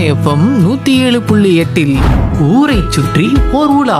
FM நூத்தி ஏழு புள்ளி எட்டில் ஊரை சுற்றி ஓர் உலா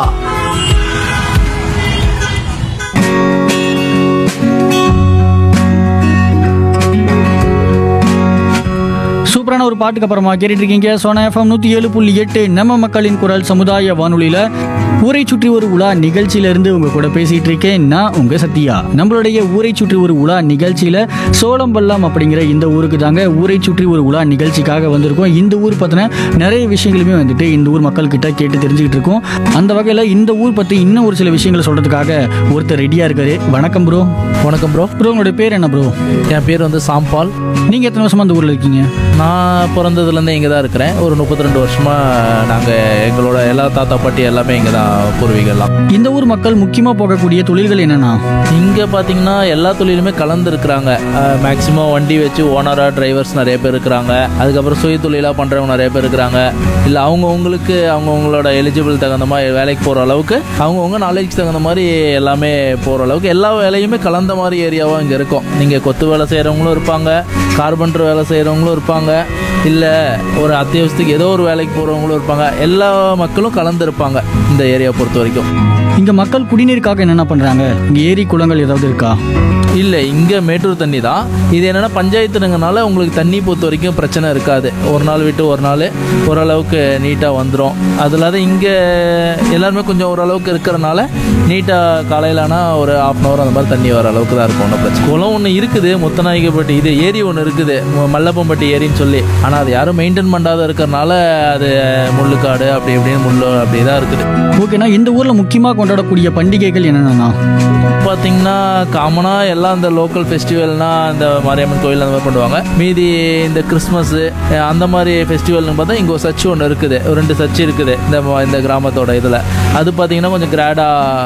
சூப்பரான ஒரு பாட்டுக்கு அப்புறமா கேட்டுட்டு இருக்கீங்க சோனா எஃப்எம் நூற்றி ஏழு புள்ளி எட்டு நம்ம மக்களின் குரல் சமுதாய வானொலியில் ஊரை சுற்றி ஒரு உலா நிகழ்ச்சியிலேருந்து உங்கள் கூட பேசிகிட்டு இருக்கேன் நான் உங்கள் சத்யா நம்மளுடைய ஊரை சுற்றி ஒரு உலா நிகழ்ச்சியில் சோளம்பள்ளம் அப்படிங்கிற இந்த ஊருக்கு தாங்க ஊரை சுற்றி ஒரு உலா நிகழ்ச்சிக்காக வந்திருக்கோம் இந்த ஊர் பற்றின நிறைய விஷயங்களுமே வந்துட்டு இந்த ஊர் மக்கள்கிட்ட கேட்டு தெரிஞ்சுக்கிட்டு இருக்கோம் அந்த வகையில் இந்த ஊர் பற்றி இன்னும் ஒரு சில விஷயங்களை சொல்கிறதுக்காக ஒருத்தர் ரெடியாக இருக்காரு வணக்கம் ப்ரோ வணக்கம் ப்ரோ ப்ரோ உங்களோட பேர் என்ன ப்ரோ என் பேர் வந்து சாம்பால் நீங்கள் எத்தனை வருஷமா அந்த ஊரில் இருக்கீங்க நான் பிறந்ததுலேருந்தே இங்கே தான் இருக்கிறேன் ஒரு முப்பத்தி ரெண்டு வருஷமாக நாங்கள் எங்களோட எல்லா தாத்தா பாட்டி எல்லாமே இங்கே தான் பூர்வீகம்லாம் இந்த ஊர் மக்கள் முக்கியமாக போகக்கூடிய தொழில்கள் என்னென்னா இங்கே பார்த்தீங்கன்னா எல்லா தொழிலுமே கலந்துருக்குறாங்க மேக்ஸிமம் வண்டி வச்சு ஓனராக டிரைவர்ஸ் நிறைய பேர் இருக்கிறாங்க அதுக்கப்புறம் சுய தொழிலாக பண்ணுறவங்க நிறைய பேர் இருக்கிறாங்க இல்லை அவங்கவுங்களுக்கு அவங்கவுங்களோட எலிஜிபிள் தகுந்த மாதிரி வேலைக்கு போகிற அளவுக்கு அவங்கவுங்க நாலேஜ் தகுந்த மாதிரி எல்லாமே போகிற அளவுக்கு எல்லா வேலையுமே கலந்த மாதிரி ஏரியாவாக இங்கே இருக்கும் நீங்கள் கொத்து வேலை செய்கிறவங்களும் இருப்பாங்க கார்பெண்டர் வேலை செய்கிறவங்களும் இருப்பாங்க இல்லை ஒரு அத்தியாவசியத்துக்கு ஏதோ ஒரு வேலைக்கு போகிறவங்களும் இருப்பாங்க எல்லா மக்களும் கலந்துருப்பாங்க இந்த ஏரியா பொறுத்த வரைக்கும் இங்கே மக்கள் குடிநீருக்காக என்னென்ன பண்ணுறாங்க இங்கே ஏரி குளங்கள் ஏதாவது இருக்கா இல்லை இங்கே மேட்டூர் தண்ணி தான் இது என்னென்னா பஞ்சாயத்துனுங்கனால உங்களுக்கு தண்ணி பொறுத்த வரைக்கும் பிரச்சனை இருக்காது ஒரு நாள் விட்டு ஒரு நாள் ஓரளவுக்கு நீட்டாக வந்துடும் அது இல்லாத இங்கே எல்லாருமே கொஞ்சம் ஓரளவுக்கு இருக்கிறனால நீட்டாக காலையிலனா ஒரு ஆஃப் அன் ஹவர் அந்த மாதிரி தண்ணி வர அளவுக்கு தான் இருக்கும் ஒன்றும் பிரச்சனை குளம் ஒன்று இருக்குது முத்தநாயகப்பட்டி இது ஏரி ஒன்று இருக்குது ம- மல்லப்பம்பட்டி ஏரின்னு சொல்லி ஆனால் அது யாரும் மெயின்டைன் பண்ணாத இருக்கிறனால அது முள்ளுக்காடு அப்படி இப்படின்னு முள்ளு அப்படி தான் இருக்குது ஓகேண்ணா இந்த ஊரில் முக்கியமாக கொண்டாடக்கூடிய பண்டிகைகள் என்னென்னா பார்த்தீங்கன்னா காமனாக எல்லாம் இந்த லோக்கல் ஃபெஸ்டிவல்னா இந்த மாரியம்மன் கோயில் அந்த மாதிரி பண்ணுவாங்க மீதி இந்த கிறிஸ்மஸ்ஸு அந்த மாதிரி ஃபெஸ்டிவல்னு பார்த்தா இங்கே ஒரு சர்ச் ஒன்று இருக்குது ஒரு ரெண்டு சர்ச் இருக்குது இந்த ம- இந்த கிராமத்தோட இதில் அது பார்த்தீங்கன்னா கொஞ்சம் கிராடாக